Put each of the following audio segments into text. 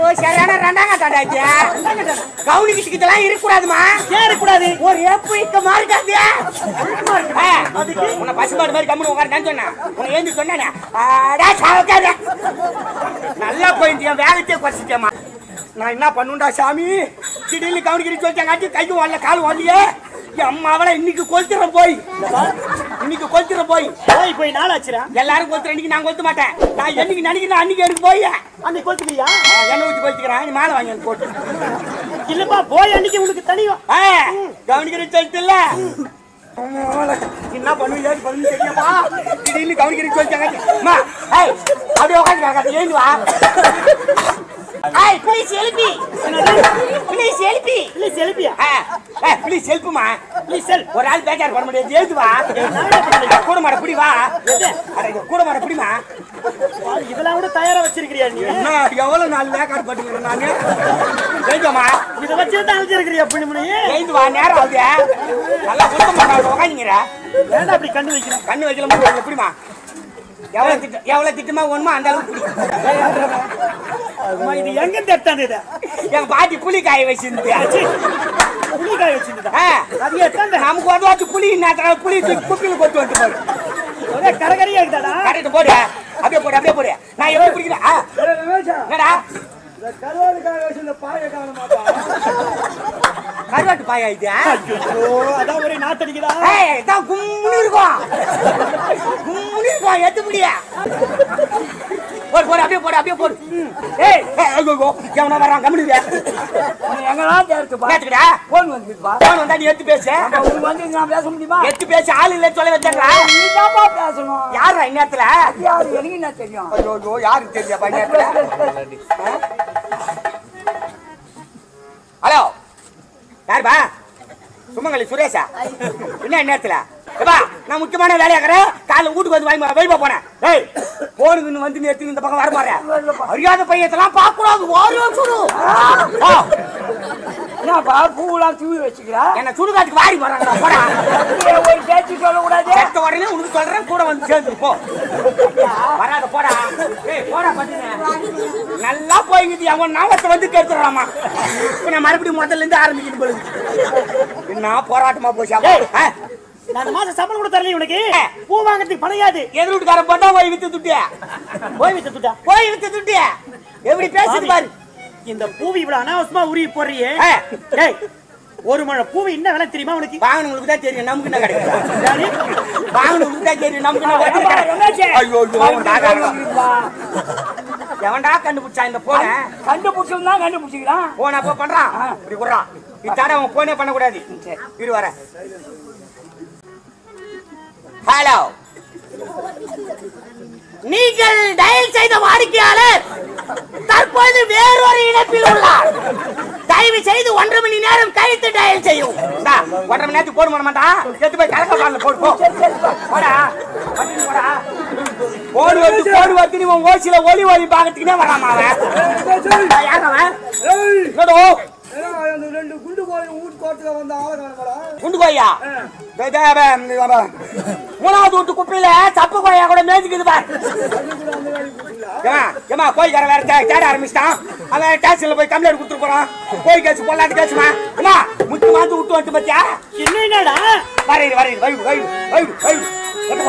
சரியான ரெண்டாங்க தடாச்சு கவுனிக்கிட்டு இதெல்லாம் இருக்கக்கூடாதுமா ஏன் இருக்கக்கூடாது ஒரு ஏப்பு இக்க மாறிட்டாது உன்னை பசுமாடு மாதிரி கம்முனு உட்காருன்னு சொன்னேன் உன்னை ஏந்து சொன்னேனே அடா சாவக்காத நல்லா போயிட்டு என் வேகத்தையே குறைச்சிட்டேம்மா நான் என்ன பண்ணுண்டா சாமி திடீர்னு கவனிக்கிட்டு சொல்லிட்டாங்காட்டி கைக்கு வரல கால் வரலையே என் அம்மாவளை இன்னைக்கு கொளுத்துறேன் போய் இன்னைக்கு கொளுத்துறேன் போய் போய் போய் நாளாச்சுரா எல்லாரும் கொளுத்துற இன்னைக்கு நான் கொளுத்த மாட்டேன் நான் என்னைக்கு நினைக்கிறேன் அன்னைக்கு எனக்கு போய் அன்னைக்கு கொளுத்துக்கிறியா எண்ணெய் ஊற்றி கொளுத்துக்கிறேன் நீ மாலை வாங்கி எனக்கு போட்டு இல்லப்பா போய் அன்னைக்கு உனக்கு தனியும் ஆ, கவனிக்கிற சொல்லிட்டுல என்ன பண்ணுவீங்க ஏது பண்ணுவீங்க தெரியுமா திடீர்னு கவனிக்கிற சொல்லிட்டாங்க அம்மா ஏய் அப்படியே உட்காந்து ஏந்து வா ஏய் please help me please help me இல்ல செலுப்பியா ஏய் ப்ளீஸ் ஹெல்ப்மா ப்ளீஸ் செல் ஒரு ஆள் பேச்சார் பண்ண முடியாது ஏந்து வா கூட மாட புடி வா அட இங்க கூட மாட புடிமா இதெல்லாம் கூட தயாரா வச்சிருக்கிறியா நீ என்ன எவ்வளவு நாள் வேக்காடு பட்டுக்கிறேன் நானு ஏந்தம்மா இத வச்சு தான் அழைச்சிருக்கிறியா புண்ணிமணி ஏந்து வா நேரம் ஆகுது நல்லா சுத்தம் பண்ண உட்காந்துங்கிற ஏன்டா அப்படி கண்ணு வைக்கிறேன் கண்ணு வைக்கல முடியும் எப்படிமா எவ்வளவு திட்டம் எவ்வளவு திட்டமா வேணுமோ அந்த அளவுக்கு பிடி. அம்மா, இது எங்க தெட்டான் இது எங்க பாட்டி புளி காய வச்சிருந்து புளிக்காய் வச்சிருந்தா ஆ, அது எத்தாண்ட நமக்கு வந்து வச்சு புளி நேரத்தில் புளி தூக்கி குப்பியில் கொத்து வந்து போடு ஒரே கரகரியா இருக்குதாடா கரெக்ட் போடு அப்படியே போடு அப்படியே போடு நான் எப்படி பிடிக்கிறேன் ஆ, என்னடா கருவாட்டு பாயா இது ஆ? ஐயோ அதான் ஒரே நாத்தடிக்குதா ஏய், இதான் கும்முன்னு இருக்கும் கும்முன்னு இருக்கும் எத்து முடியா போடு போடு அப்படியே போடு அப்படியே போடு ம். ஏய் ஏய், ஐயோ, ஐயோ, எவனா வர்றான் கம்முனுங்க எங்கெல்லாம் தேர்த்துப்பா கேட்டுக்கடா போன் வந்துருப்பா போன் வந்தா நீ எடுத்து பேசு உங்களுக்கு வந்து நான் பேச முடியுமா எடுத்து பேசு ஆள் இல்ல சொல்ல வச்சாங்களா நீதாப்பா பேசணும் யாரா இந்நேரத்துல யாரு எனக்கு என்ன தெரியும் ஐயோ ஐயோ யாருக்கு தெரியா பையன் ஹலோ யாருப்பா சுமங்கலி சுரேஷா என்ன நேரத்துல ஏப்பா நான் முக்கியமான வேலையாக்குறேன் காலைல வீட்டுக்கு வந்து வாங்கி வெளியே போனேன் ஏய் போனுக்குன்னு வந்து நீ எடுத்து இந்த பக்கம் வர போறேன் அறியாத பையத்தெல்லாம் பார்க்க கூடாது வாரம் சுடு ஆ, என்னப்பா பூவெல்லாம் தூவி வச்சுக்கிறா என்ன சுடுகாட்டுக்கு வாரி போறாங்க போடா நீ ஒரு பேச்சு சொல்லக்கூடாது செத்த உடனே உனக்கு சொல்றேன் கூட வந்து சேர்ந்து போ வராத போடா ஏய் போடா பத்துன நல்லா போய்ங்குது அவன் நாமத்தை வந்து கேட்டுறாமா இப்ப நான் மறுபடியும் முதல்ல இருந்து ஆரம்பிக்கிட்டு போகுது என்ன போராட்டமா போச்சா ஆ? நான் அந்த மாசம் சம்பளம் கூட தரல உனக்கு பூ வாங்குறதுக்கு பணையாது எதிர் வீட்டுக்காரன் போட்டா போய் வித்து துட்டியா போய் வித்து துட்டா போய் வித்து துட்டியா எப்படி பேசுது பாரு இந்த பூவி இவ்வளவு அனாவசியமா உருவி போடுறியே ஆ. டேய் ஒரு மழை பூவி என்ன விலை தெரியுமா உனக்கு வாங்கினவங்களுக்கு தான் தெரியும் நமக்கு என்ன கிடைக்கும் யாரு? வாங்கினவங்களுக்கு தான் தெரியும் நமக்கு என்ன கிடைக்கும் ஐயோ ஐயோ டாகா. எவன்டா கண்டுபிடிச்சா இந்த போன கண்டுபிடிச்சவன் தான் கண்டுபிடிச்சிக்கிறான் போன அப்ப பண்றான் இப்படி விடுறான் இத்தாட அவன் போனே பண்ணக்கூடாது இரு வர ஹலோ நீங்கள் டயல் செய்த வாடிக்கையாளர் தற்போது வேறொரு இணைப்பில் உள்ளார் தயவு செய்து ஒன்றரை மணி நேரம் கழித்து டயல் செய்யும் இந்தா, ஒன்றரை மணி நேரத்துக்கு போட மாட்டா எடுத்து போய் கலக்க பாடல போடு போ போடா வண்டிக்கு போடா போடு வந்து போடு வந்து நீ உன் ஓசில ஒலி ஒலி பாக்கிறதுக்குனே வராமா அவன் யார் அவன் என்னடோ ரெண்டு குண்டு கோழி வீட்டு கோட்டுல வந்த ஆளுங்க குண்டு கோயா டேய், டேய், டேய், அவன் மூணாவது வீட்டு குப்பையில சப்பு கோயா கூட மேய்ச்சிக்குது பார் ஏமா ஏமா கோயிக்காரன் வேற தே- தேட ஆரம்பிச்சிட்டான் அவன் ஸ்டேஷன்ல போய் கம்ப்ளைண்ட் கொடுத்துட்டு போறான் கோயில் கேஸ் பொல்லாட்டு கேசுமா ஏமா முத்து மாத்து விட்டு வந்துட்டு பத்தியா என்ன என்னடா வரையுது வரையுது வயிறு வயிறு வயிறு வயிறு எடுத்துக்கோ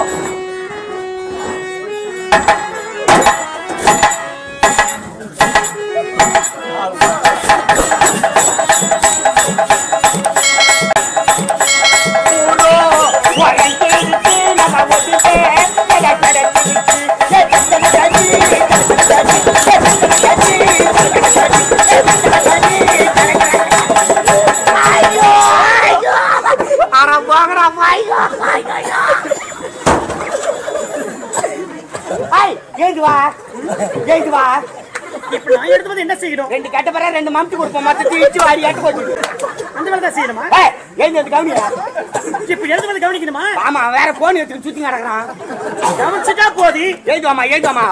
ஏந்து வா ஏந்து வா இப்ப நான் எடுத்து வந்து என்ன செய்யணும் ரெண்டு கட்ட பிறகு ரெண்டு மம்தி கொடுப்போம் மத்த தீச்சு வாரி ஆட்டு போச்சு அந்த வேலை தான் செய்யணுமா ஏய் ஏந்து வந்து கவனியா இப்ப எடுத்து வந்து கவனிக்கணுமா ஆமா வேற போன் எடுத்து சுத்தி கிடக்குறான் கவனிச்சுட்டா போதி ஏந்து வாமா ஏந்து வாமா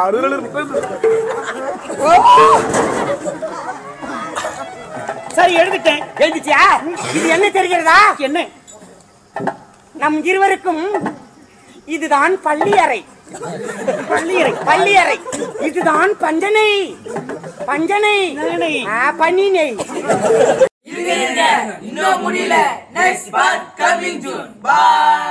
சரி எழுதிட்டேன் எழுந்துச்சியா இது என்ன தெரிகிறதா என்ன நம் இருவருக்கும் இதுதான் பள்ளி அறை பள்ளியறை பள்ளி அறை இதுதான் பஞ்சனை பஞ்சனை நெய். ஆ, பன்னி நெய் இன்னும் முடியல நெக்ஸ்ட் பார்ட் கமிங் ஜூன் பாய்